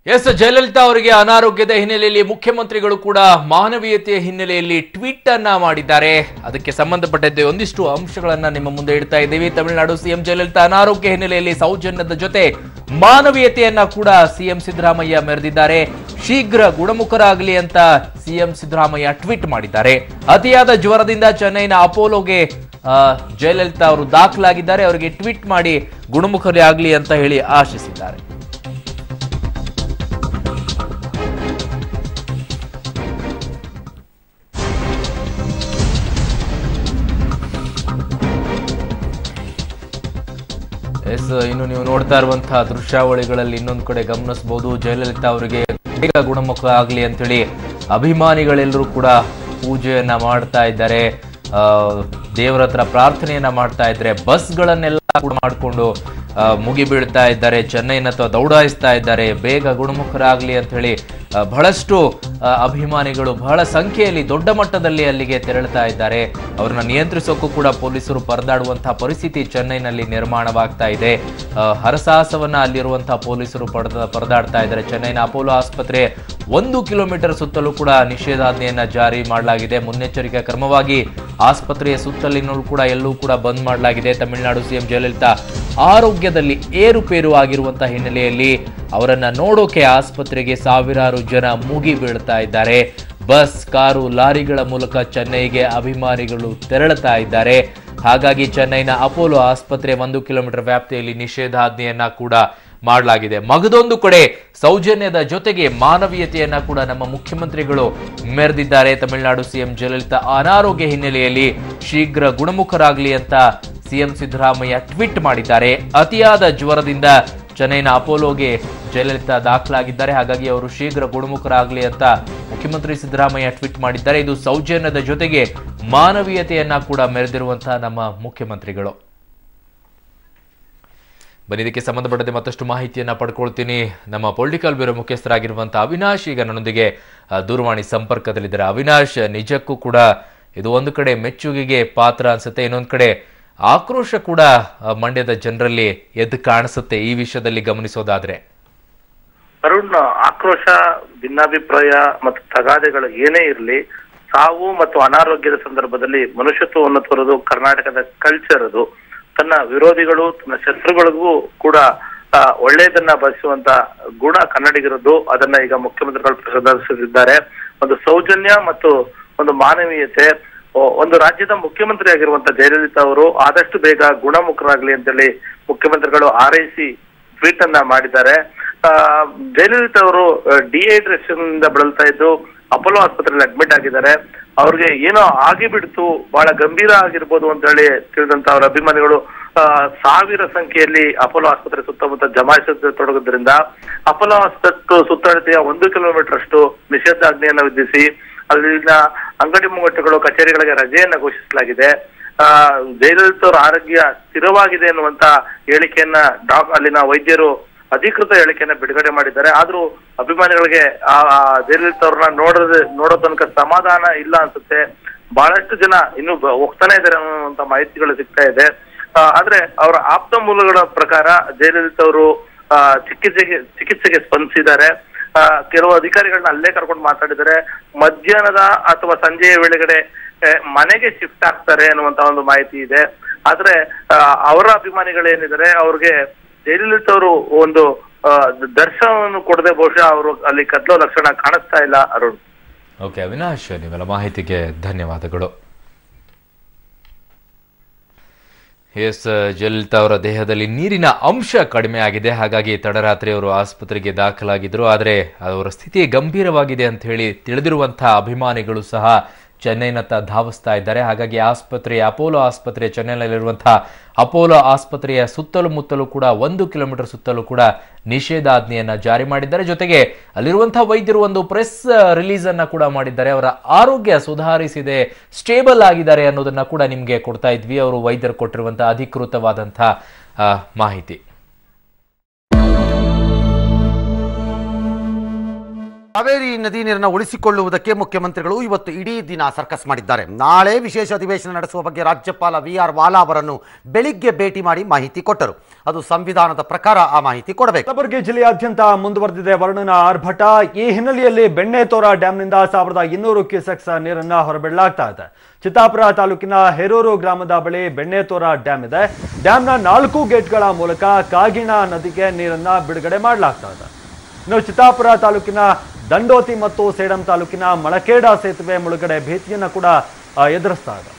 S Jayalalithaa ಅವರಿಗೆ ಅನಾರೋಗ್ಯದ ಹಿನ್ನೆಲೆಯಲ್ಲಿ ಮುಖ್ಯಮಂತ್ರಿಗಳು ಕೂಡ ಮಾನವೀಯತೆಯ ಹಿನ್ನೆಲೆಯಲ್ಲಿ ಟ್ವೀಟ್ ಅನ್ನ ಮಾಡಿದ್ದಾರೆ ಅದಕ್ಕೆ ಸಂಬಂಧಪಟ್ಟಂತೆ ಒಂದಿಷ್ಟು ಅಂಶಗಳನ್ನ ನಿಮ್ಮ ಮುಂದೆ ಇಡ್ತಾ ಇದ್ದೀವಿ ತಮಿಳುನಾಡು ಸಿಎಂ ಜಯಲಲಿತಾ ಅನಾರೋಗ್ಯ ಹಿನ್ನೆಲೆಯಲ್ಲಿ ಸೌಜನ್ಯದ ಜೊತೆ ಮಾನವೀಯತೆಯನ್ನ ಕೂಡ ಸಿಎಂ ಸಿದ್ದರಾಮಯ್ಯ ಮೆರೆದಿದ್ದಾರೆ ಶೀಘ್ರ ಗುಣಮುಖರಾಗಲಿ ಅಂತ ಸಿಎಂ ಸಿದ್ದರಾಮಯ್ಯ ಟ್ವೀಟ್ ಮಾಡಿದ್ದಾರೆ ಅತಿಯಾದ ಜ್ವರದಿಂದ ಚೆನ್ನೈನ ಅಪೋಲೋಗೆ ಆ, ಜಯಲಲಿತಾ ಅವರು ದಾಖಲಾಗಿದ್ದಾರೆ ಅವರಿಗೆ ಟ್ವೀಟ್ ಮಾಡಿ ಗುಣಮುಖರೇ ಆಗಲಿ ಅಂತ ಹೇಳಿ ಆಶಿಸಿದ್ದಾರೆ ಎಸ್ ಇನ್ನು ನೀವು ನೋಡ್ತಾ ಇರುವಂತಹ ದೃಶ್ಯಾವಳಿಗಳಲ್ಲಿ ಇನ್ನೊಂದು ಕಡೆ ಗಮನಿಸಬಹುದು ಜಯಲಲಿತಾ ಅವರಿಗೆ ಬೇಗ ಗುಣಮುಖ ಆಗಲಿ ಅಂತೇಳಿ ಅಭಿಮಾನಿಗಳೆಲ್ಲರೂ ಕೂಡ ಪೂಜೆಯನ್ನ ಮಾಡ್ತಾ ಇದ್ದಾರೆ ಆ, ದೇವರ ಹತ್ರ ಪ್ರಾರ್ಥನೆಯನ್ನ ಮಾಡ್ತಾ ಇದ್ದಾರೆ ಬಸ್ಗಳನ್ನೆಲ್ಲ ಕೂಡ ಮಾಡಿಕೊಂಡು ಮುಗಿ ಬೀಳ್ತಾ ಇದ್ದಾರೆ ಚೆನ್ನೈನ ಅಥವಾ ದೌಡಾಯಿಸ್ತಾ ಇದ್ದಾರೆ ಬೇಗ ಗುಣಮುಖರಾಗ್ಲಿ ಅಂತ ಹೇಳಿ ಆ, ಬಹಳಷ್ಟು ಆ, ಅಭಿಮಾನಿಗಳು ಬಹಳ ಸಂಖ್ಯೆಯಲ್ಲಿ ದೊಡ್ಡ ಮಟ್ಟದಲ್ಲಿ ಅಲ್ಲಿಗೆ ತೆರಳುತ್ತಾ ಇದ್ದಾರೆ ಅವರನ್ನ ನಿಯಂತ್ರಿಸೋಕ್ಕೂ ಕೂಡ ಪೊಲೀಸರು ಪರದಾಡುವಂತಹ ಪರಿಸ್ಥಿತಿ ಚೆನ್ನೈನಲ್ಲಿ ನಿರ್ಮಾಣವಾಗ್ತಾ ಇದೆ ಆ, ಹರಸಾಹಸವನ್ನ ಅಲ್ಲಿರುವಂತಹ ಪೊಲೀಸರು ಪಡೆದ ಪರದಾಡ್ತಾ ಇದ್ದಾರೆ ಚೆನ್ನೈನ ಅಪೋಲೋ ಆಸ್ಪತ್ರೆ ಒಂದು ಕಿಲೋಮೀಟರ್ ಸುತ್ತಲೂ ಕೂಡ ನಿಷೇಧಾಜ್ಞೆಯನ್ನ ಜಾರಿ ಮಾಡಲಾಗಿದೆ ಮುನ್ನೆಚ್ಚರಿಕೆ ಕ್ರಮವಾಗಿ ಆಸ್ಪತ್ರೆಯ ಸುತ್ತಲಿನೂ ಕೂಡ ಎಲ್ಲೂ ಕೂಡ ಬಂದ್ ಮಾಡಲಾಗಿದೆ ತಮಿಳುನಾಡು ಸಿಎಂ ಜಯಲಲಿತಾ ಆರೋಗ್ಯದಲ್ಲಿ ಏರುಪೇರು ಆಗಿರುವಂತಹ ಹಿನ್ನೆಲೆಯಲ್ಲಿ ಅವರನ್ನ ನೋಡೋಕೆ ಆಸ್ಪತ್ರೆಗೆ ಸಾವಿರಾರು ಜನ ಮುಗಿ ಬೀಳ್ತಾ ಇದ್ದಾರೆ ಬಸ್ ಕಾರು ಲಾರಿಗಳ ಮೂಲಕ ಚೆನ್ನೈಗೆ ಅಭಿಮಾನಿಗಳು ತೆರಳುತ್ತಾ ಇದ್ದಾರೆ ಹಾಗಾಗಿ ಚೆನ್ನೈನ ಅಪೋಲೋ ಆಸ್ಪತ್ರೆ ಒಂದು ಕಿಲೋಮೀಟರ್ ವ್ಯಾಪ್ತಿಯಲ್ಲಿ ನಿಷೇಧಾಜ್ಞೆಯನ್ನ ಕೂಡ ಮಾಡಲಾಗಿದೆ ಮಗದೊಂದು ಕಡೆ ಸೌಜನ್ಯದ ಜೊತೆಗೆ ಮಾನವೀಯತೆಯನ್ನ ಕೂಡ ನಮ್ಮ ಮುಖ್ಯಮಂತ್ರಿಗಳು ಮೆರೆದಿದ್ದಾರೆ ತಮಿಳುನಾಡು ಸಿಎಂ ಜಯಲಲಿತಾ ಅನಾರೋಗ್ಯ ಹಿನ್ನೆಲೆಯಲ್ಲಿ ಶೀಘ್ರ ಗುಣಮುಖರಾಗಲಿ ಅಂತ ಸಿಎಂ ಸಿದ್ದರಾಮಯ್ಯ ಟ್ವೀಟ್ ಮಾಡಿದ್ದಾರೆ ಅತಿಯಾದ ಜ್ವರದಿಂದ ಚೆನ್ನೈನ ಅಪೋಲೋಗೆ ಜಯಲಲಿತಾ ದಾಖಲಾಗಿದ್ದಾರೆ ಹಾಗಾಗಿ ಅವರು ಶೀಘ್ರ ಗುಣಮುಖರಾಗಲಿ ಅಂತ ಮುಖ್ಯಮಂತ್ರಿ ಸಿದ್ದರಾಮಯ್ಯ ಟ್ವೀಟ್ ಮಾಡಿದ್ದಾರೆ ಇದು ಸೌಜನ್ಯದ ಜೊತೆಗೆ ಮಾನವೀಯತೆಯನ್ನ ಕೂಡ ಮೆರೆದಿರುವಂತಹ ನಮ್ಮ ಮುಖ್ಯಮಂತ್ರಿಗಳು ಬನ್ನಿ ಇದಕ್ಕೆ ಸಂಬಂಧಪಟ್ಟಂತೆ ಮತ್ತಷ್ಟು ಮಾಹಿತಿಯನ್ನ ಪಡ್ಕೊಳ್ತೀನಿ ನಮ್ಮ ಪೊಲಿಟಿಕಲ್ ಬ್ಯೂರೋ ಮುಖ್ಯಸ್ಥರಾಗಿರುವಂತಹ ಅವಿನಾಶ್ ಈಗ ನನ್ನೊಂದಿಗೆ ಆ, ದೂರವಾಣಿ ಸಂಪರ್ಕದಲ್ಲಿದ್ದಾರೆ ಅವಿನಾಶ್ ನಿಜಕ್ಕೂ ಕೂಡ ಇದು ಒಂದು ಕಡೆ ಮೆಚ್ಚುಗೆಗೆ ಪಾತ್ರ ಅನ್ಸುತ್ತೆ ಇನ್ನೊಂದು ಕಡೆ ಆಕ್ರೋಶ ಕೂಡ ಆ, ಮಂಡ್ಯದ ಜನರಲ್ಲಿ ಎದ್ದು ಕಾಣಿಸುತ್ತೆ ಈ ವಿಷಯದಲ್ಲಿ ಗಮನಿಸೋದಾದ್ರೆ ಅರುಣ್ ಆಕ್ರೋಶ ಭಿನ್ನಾಭಿಪ್ರಾಯ ಮತ್ತು ತಗಾದೆಗಳು ಏನೇ ಇರಲಿ ಸಾವು ಮತ್ತು ಅನಾರೋಗ್ಯದ ಸಂದರ್ಭದಲ್ಲಿ ಮನುಷ್ಯತ್ವವನ್ನು ತೋರೋದು ಕರ್ನಾಟಕದ ಕಲ್ಚರ್ ಅದು ತನ್ನ ವಿರೋಧಿಗಳು ತನ್ನ ಶತ್ರುಗಳಿಗೂ ಕೂಡ ಆ, ಒಳ್ಳೆಯದನ್ನ ಬಯಸುವಂತ ಗುಣ ಕನ್ನಡಿಗರದ್ದು ಅದನ್ನ ಈಗ ಮುಖ್ಯಮಂತ್ರಿಗಳು ಪ್ರದರ್ಶಿಸಿದ್ದಾರೆ ಒಂದು ಸೌಜನ್ಯ ಮತ್ತು ಒಂದು ಮಾನವೀಯತೆ ಓ- ಒಂದು ರಾಜ್ಯದ ಮುಖ್ಯಮಂತ್ರಿ ಆಗಿರುವಂತ ಜಯಲಲಿತಾ ಅವರು ಆದಷ್ಟು ಬೇಗ ಗುಣಮುಖರಾಗ್ಲಿ ಅಂತೇಳಿ ಮುಖ್ಯಮಂತ್ರಿಗಳು ಹಾರೈಸಿ ಟ್ವೀಟ್ ಅನ್ನ ಮಾಡಿದ್ದಾರೆ ಆ, ಜಯಲಲಿತಾ ಅವರು ಡಿಹೈಡ್ರೇಷನ್ ಇಂದ ಬಳಲ್ತಾ ಇದ್ದು ಅಪೋಲೋ ಆಸ್ಪತ್ರೆಯಲ್ಲಿ ಅಡ್ಮಿಟ್ ಆಗಿದ್ದಾರೆ ಅವ್ರಿಗೆ ಏನೋ ಆಗಿಬಿಡ್ತು ಬಹಳ ಗಂಭೀರ ಆಗಿರ್ಬೋದು ಅಂತ ಹೇಳಿ ತಿಳಿದಂತ ಅವರ ಅಭಿಮಾನಿಗಳು ಆ, ಸಾವಿರ ಸಂಖ್ಯೆಯಲ್ಲಿ ಅಪೋಲೋ ಆಸ್ಪತ್ರೆ ಸುತ್ತಮುತ್ತ ಜಮಾಯಿಸತೊಡಗೋದ್ರಿಂದ ಅಪೋಲೋ ಆಸ್ಪತ್ರೆ ಸುತ್ತಳತೆಯ ಒಂದು ಕಿಲೋಮೀಟರ್ ಅಷ್ಟು ನಿಷೇಧಾಜ್ಞೆಯನ್ನು ವಿಧಿಸಿ ಅಲ್ಲಿನ ಅಂಗಡಿ ಮುಂಗಟ್ಟುಗಳು ಕಚೇರಿಗಳಿಗೆ ರಜೆಯನ್ನ ಘೋಷಿಸಲಾಗಿದೆ ಆ ಜಯಲಲಿತಾ ಅವರ ಆರೋಗ್ಯ ಸ್ಥಿರವಾಗಿದೆ ಎನ್ನುವಂತ ಹೇಳಿಕೆಯನ್ನ ಡಾಕ್ ಅಲ್ಲಿನ ವೈದ್ಯರು ಅಧಿಕೃತ ಹೇಳಿಕೆಯನ್ನ ಬಿಡುಗಡೆ ಮಾಡಿದ್ದಾರೆ ಆದ್ರೂ ಅಭಿಮಾನಿಗಳಿಗೆ ಆ ಆ ಜಯಲಲಿತಾ ಅವ್ರನ್ನ ನೋಡೋದು ನೋಡೋ ತನಕ ಸಮಾಧಾನ ಇಲ್ಲ ಅನ್ಸುತ್ತೆ ಬಹಳಷ್ಟು ಜನ ಇನ್ನು ಬ- ಹೋಗ್ತಾನೆ ಇದ್ದಾರೆ ಅನ್ನುವಂತ ಮಾಹಿತಿಗಳು ಸಿಗ್ತಾ ಇದೆ ಆ, ಆದ್ರೆ ಅವರ ಆಪ್ತ ಮೂಲಗಳ ಪ್ರಕಾರ ಜಯಲಲಿತಾ ಅವರು ಆ, ಚಿಕಿತ್ಸೆಗೆ ಚಿಕಿತ್ಸೆಗೆ ಸ್ಪಂದಿಸಿದ್ದಾರೆ ಆ, ಕೆಲವು ಅಧಿಕಾರಿಗಳನ್ನ ಅಲ್ಲೇ ಕರ್ಕೊಂಡು ಮಾತಾಡಿದ್ದಾರೆ ಮಧ್ಯಾಹ್ನದ ಅಥವಾ ಸಂಜೆಯ ವೇಳೆಗಡೆ ಆ, ಮನೆಗೆ ಶಿಫ್ಟ್ ಆಗ್ತಾರೆ ಅನ್ನುವಂತ ಒಂದು ಮಾಹಿತಿ ಇದೆ ಆದ್ರೆ ಆ, ಅವರ ಅಭಿಮಾನಿಗಳೇನಿದ್ದಾರೆ ಅವ್ರಿಗೆ ಜಯಲಲಿತಾ ಅವರು ಒಂದು ಆ, ದರ್ಶನವನ್ನು ಕೊಡದೆ ಬಹುಶಃ ಅವರು ಅಲ್ಲಿ ಕದ್ಲೋ ಲಕ್ಷಣ ಕಾಣಿಸ್ತಾ ಇಲ್ಲ ಅರುಣ್ ಓಕೆ ಅವಿನಾಶ್ ನೀವೆಲ್ಲ ಮಾಹಿತಿಗೆ ಧನ್ಯವಾದಗಳು ಎಸ್ ಜಯಲಲಿತಾ ಅವರ ದೇಹದಲ್ಲಿ ನೀರಿನ ಅಂಶ ಕಡಿಮೆ ಆಗಿದೆ ಹಾಗಾಗಿ ತಡರಾತ್ರಿ ಅವರು ಆಸ್ಪತ್ರೆಗೆ ದಾಖಲಾಗಿದ್ರು ಆದರೆ ಅವರ ಸ್ಥಿತಿ ಗಂಭೀರವಾಗಿದೆ ಅಂತ ಹೇಳಿ ತಿಳಿದಿರುವಂತಹ ಅಭಿಮಾನಿಗಳು ಸಹ ಚೆನ್ನೈನತ್ತ ಧಾವಿಸ್ತಾ ಇದ್ದಾರೆ ಹಾಗಾಗಿ ಆಸ್ಪತ್ರೆಯ ಅಪೋಲೋ ಆಸ್ಪತ್ರೆ ಚೆನ್ನೈನಲ್ಲಿರುವಂತಹ ಅಪೋಲೋ ಆಸ್ಪತ್ರೆಯ ಸುತ್ತಲೂ ಮುತ್ತಲೂ ಕೂಡ ಒಂದು ಕಿಲೋಮೀಟರ್ ಸುತ್ತಲೂ ಕೂಡ ನಿಷೇಧಾಜ್ಞೆಯನ್ನ ಜಾರಿ ಮಾಡಿದ್ದಾರೆ ಜೊತೆಗೆ ಅಲ್ಲಿರುವಂತಹ ವೈದ್ಯರು ಒಂದು ಪ್ರೆಸ್ ರಿಲೀಸ್ ಅನ್ನ ಕೂಡ ಮಾಡಿದ್ದಾರೆ ಅವರ ಆರೋಗ್ಯ ಸುಧಾರಿಸಿದೆ ಸ್ಟೇಬಲ್ ಆಗಿದ್ದಾರೆ ಅನ್ನೋದನ್ನ ಕೂಡ ನಿಮಗೆ ಕೊಡ್ತಾ ಇದ್ವಿ ಅವರು ವೈದ್ಯರು ಕೊಟ್ಟಿರುವಂತಹ ಅಧಿಕೃತವಾದಂತಹ ಆ, ಮಾಹಿತಿ ಕಾವೇರಿ ನದಿ ನೀರನ್ನು ಉಳಿಸಿಕೊಳ್ಳುವುದಕ್ಕೆ ಮುಖ್ಯಮಂತ್ರಿಗಳು ಇವತ್ತು ಇಡೀ ದಿನ ಸರ್ಕಸ್ ಮಾಡಿದ್ದಾರೆ ನಾಳೆ ವಿಶೇಷ ಅಧಿವೇಶನ ನಡೆಸುವ ಬಗ್ಗೆ ರಾಜ್ಯಪಾಲ ವಿ ಆರ್ ವಾಲಾ ಅವರನ್ನು ಬೆಳಿಗ್ಗೆ ಭೇಟಿ ಮಾಡಿ ಮಾಹಿತಿ ಕೊಟ್ಟರು ಅದು ಸಂವಿಧಾನದ ಪ್ರಕಾರ ಆ ಮಾಹಿತಿ ಕೊಡಬೇಕು ಕಲಬುರಗಿ ಜಿಲ್ಲೆಯಾದ್ಯಂತ ಮುಂದುವರೆದಿದೆ ವರುಣನ ಆರ್ಭಟ ಈ ಹಿನ್ನೆಲೆಯಲ್ಲಿ ಬೆಣ್ಣೆತೋರ ಡ್ಯಾಂನಿಂದ ಸಾವಿರದ ಇನ್ನೂರು ಕ್ಯೂಸೆಕ್ಸ್ ನೀರನ್ನ ಹೊರಬಿಡಲಾಗ್ತಾ ಇದೆ ಚಿತ್ತಾಪುರ ತಾಲೂಕಿನ ಹೆರೂರು ಗ್ರಾಮದ ಬಳಿ ಬೆಣ್ಣೆತೋರ ಡ್ಯಾಮ್ ಇದೆ ಡ್ಯಾಂನ ನಾಲ್ಕು ಗೇಟ್ಗಳ ಮೂಲಕ ಕಾಗಿಣ ನದಿಗೆ ನೀರನ್ನ ಬಿಡುಗಡೆ ಮಾಡಲಾಗ್ತಾ ಇದೆ ಇನ್ನು ಚಿತ್ತಾಪುರ ತಾಲೂಕಿನ ದಂಡೋತಿ ಮತ್ತು ಸೇಡಂ ತಾಲೂಕಿನ ಮಳಕೇಡ ಸೇತುವೆ ಮುಳುಗಡೆ ಭೀತಿಯನ್ನ ಕೂಡ ಆ, ಎದುರಿಸ್ತಾ ಇದೆ